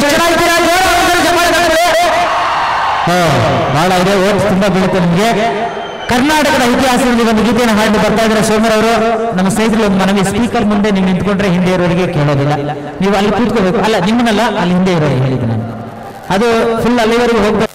ಎಷ್ಟು ಚೆನ್ನಾಗಿದ್ದೀರಾ ಜೋರಾಗಿ ಒಂದ್ಸರಿ ಚಪ್ಪಾಳೆ ತಗೊಳ್ಳಿ. ಹಾ, ಬಹಳ ಇದೆ ಓಟ್ ತುಂಬಾ ಬೀಳುತ್ತೆ ನಿಮಗೆ ಕರ್ನಾಟಕದ ಇತಿಹಾಸದಲ್ಲಿ ಒಂದು ಗೀತೆಯನ್ನು ಹಾಡಿ ಬರ್ತಾ ಇದ್ದಾರೆ ಸೋಮರ್ ಅವರು ನಮ್ಮ ಸ್ನೇಹಿತರು ಒಂದು ಮನವಿ ಸ್ಪೀಕರ್ ಮುಂದೆ ನೀವು ನಿಂತ್ಕೊಂಡ್ರೆ ಹಿಂದೆ ಇರೋರಿಗೆ ಕೇಳೋದಿಲ್ಲ ನೀವು ಅಲ್ಲಿ ಕೂತ್ಕೋಬೇಕು ಅಲ್ಲ ನಿಮ್ಮನ್ನಲ್ಲ ಅಲ್ಲಿ ಹಿಂದೆ ಇರೋರಿಗೆ ಹೇಳಿದ್ದು ನಾನು ಅದು ಫುಲ್ ಅಲ್ಲಿವರೆಗೂ ಹೋಗ್ಬೇಕು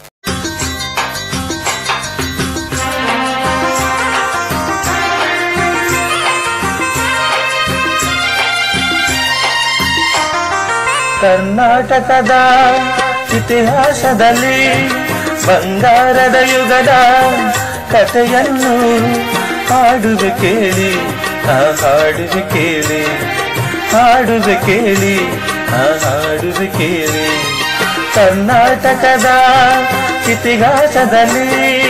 ಕರ್ನಾಟಕದ ಇತಿಹಾಸದಲ್ಲಿ ಬಂಗಾರದ ಯುಗದ ಕಥೆಯನ್ನು ಹಾಡುವೆ ಕೇಳಿ ಆ ಹಾಡುವೆ ಕೇಳಿ ಹಾಡುವೆ ಕೇಳಿ ಆ ಹಾಡುವೆ ಕೇಳಿ ಕರ್ನಾಟಕದ ಇತಿಹಾಸದಲ್ಲಿ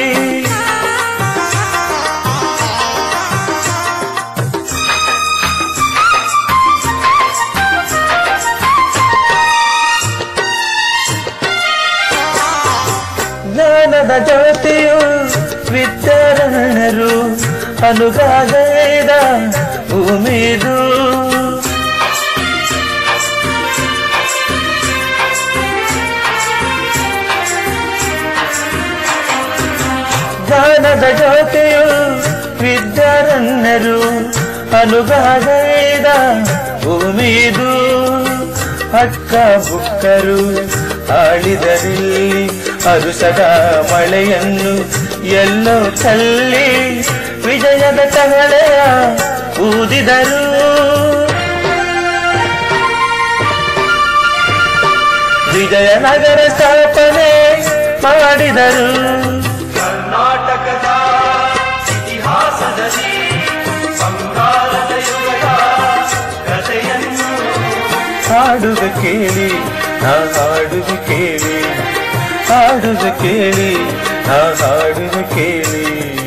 ಜ್ಞಾನದ ಜ್ಯೋತಿಯು ವಿದ್ಯಾರಣ್ಯರು ಅನುಗಾಗೈದ ಭೂಮಿದು ಜ್ಞಾನದ ಜ್ಯೋತಿಯು ವಿದ್ಯಾರಣ್ಯರು ಅನುಗಾಗೈದ ಭೂಮಿದು ಅಕ್ಕ ಬುಕ್ಕರು ಆಳಿದರಿಲ್ಲಿ ಅರುಸದ ಮಳೆಯನ್ನು ಎಲ್ಲೋ ಚಲ್ಲಿ ವಿಜಯದ ತಗಳೆಯ ಊದಿದರು ವಿಜಯನಗರ ಸ್ಥಾಪನೆ ಮಾಡಿದರು ಕರ್ನಾಟಕದ ಇತಿಹಾಸದಲ್ಲಿ ಬಂಗಾರದ ಯುಗದ ಕಥೆಯನ್ನು ಹಾಡುವ ಕೇಳಿ ನಾ ಹಾಡುವ ಕೇಳಿ ಹಾಡುವ ಕೇಳಿ ನಾ ಹಾಡುವ ಕೇಳಿ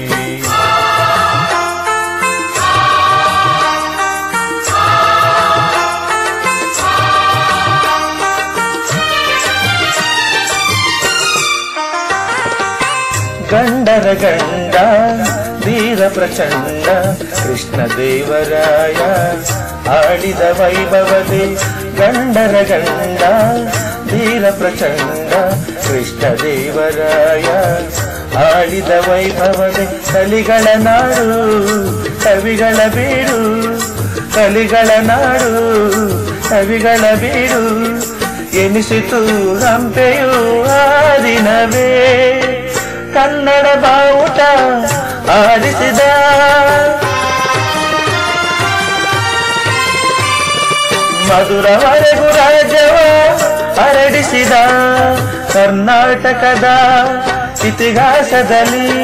ಗಂಡರ ಗಂಡ ವೀರ ಪ್ರಚಂಡ ಕೃಷ್ಣ ದೇವರಾಯ ಆಡಿದ ವೈಭವದೆ ಗಂಡರ ಗಂಡ ವೀರ ಪ್ರಚಂಡ ಕೃಷ್ಣ ದೇವರಾಯ ಆಡಿದ ವೈಭವದೆ ಕಲಿಗಳ ನಾಡು ಕವಿಗಳ ಬೀಡು ಕಲಿಗಳ ನಾಡು ಕವಿಗಳ ಬೀಡು ಎನಿಸಿತು ಹಂಪೆಯು ಆ ದಿನವೇ ಕನ್ನಡ ಬಾವುಟ ಆಡಿಸಿದ ಮಧುರವರೆಗೂ ರಾಜ್ಯವ ಹರಡಿಸಿದ ಕರ್ನಾಟಕದ ಇತಿಹಾಸದಲ್ಲಿ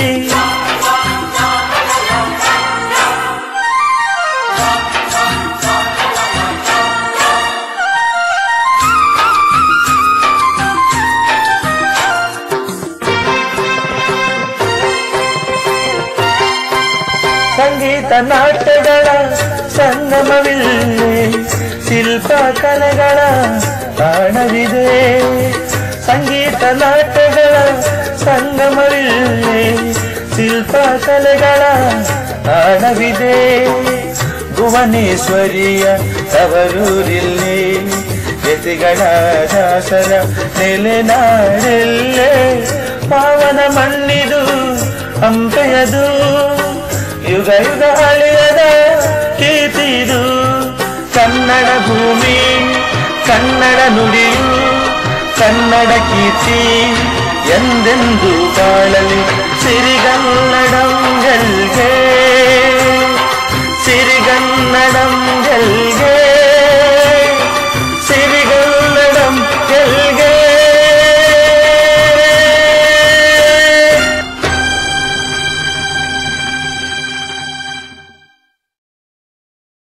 ಸಂಗೀತ ನಾಟ್ಯಗಳ ಸಂಗಮವಿಲ್ಲೇ ಶಿಲ್ಪ ಕಲೆಗಳ ತಾಣವಿದೆ ಸಂಗೀತ ನಾಟ್ಯಗಳ ಸಂಗಮವಿಲ್ಲೇ ಶಿಲ್ಪ ಕಲೆಗಳ ತಾಣವಿದೆ ಭುವನೇಶ್ವರಿಯ ತವರೂರಿಲ್ಲಿ ಯತಿಗಳ ದಾಸರ ನೆಲೆನಾಡಿಲ್ಲೇ ಪಾವನ ಮಣ್ಣಿದು ಹಂಪೆಯದು ಯುಗ ಯುಗ ಅಳಿಯದ ಕೀರ್ತಿದು ಕನ್ನಡ ಭೂಮಿ ಕನ್ನಡ ನುಡಿಯು ಕನ್ನಡ ಕೀರ್ತಿ ಎಂದೆಂದು ಬಾಳಲಿ ಸಿರಿಗನ್ನಡಂ ಗೆಲ್ಗೆ ಸಿರಿಗನ್ನಡಂ ಗೆಲ್ಗೆ